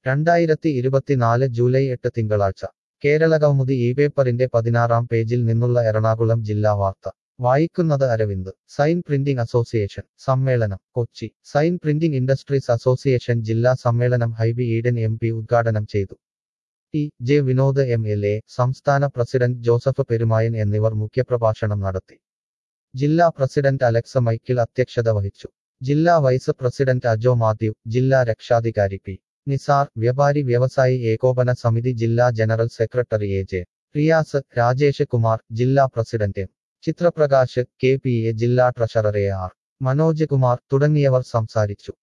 രണ്ടായിരത്തി ഇരുപത്തിനാല് ജൂലൈ എട്ട് തിങ്കളാഴ്ച കേരളകൗമുദി ഈ പേപ്പറിന്റെ പതിനാറാം പേജിൽ നിന്നുള്ള എറണാകുളം ജില്ലാ വാർത്ത വായിക്കുന്നത് അരവിന്ദ് സൈൻ പ്രിന്റിംഗ് അസോസിയേഷൻ സമ്മേളനം Kochi sign printing industries association ജില്ലാ സമ്മേളനം ഹൈബി ഈഡൻ എം പി ഉദ്ഘാടനം ചെയ്തു T J Vinod M L A സംസ്ഥാന പ്രസിഡന്റ് ജോസഫ് പെരുമായൻ എന്നിവർ മുഖ്യപ്രഭാഷണം നടത്തി ജില്ലാ പ്രസിഡന്റ് അലക്സ മൈക്കിൾ അധ്യക്ഷത വഹിച്ചു ജില്ലാ വൈസ് പ്രസിഡന്റ് അജോ മാത്യു ജില്ലാ രക്ഷാധികാരി പി നിസാർ വ്യാപാരി വ്യവസായി ഏകോപന സമിതി ജില്ലാ general secretary A J Riyas Rajesh Kumar ജില്ലാ president M Chithraprakash K P A ജില്ലാ treasurer A R Manoj Kumar തുടങ്ങിയവർ സംസാരിച്ചു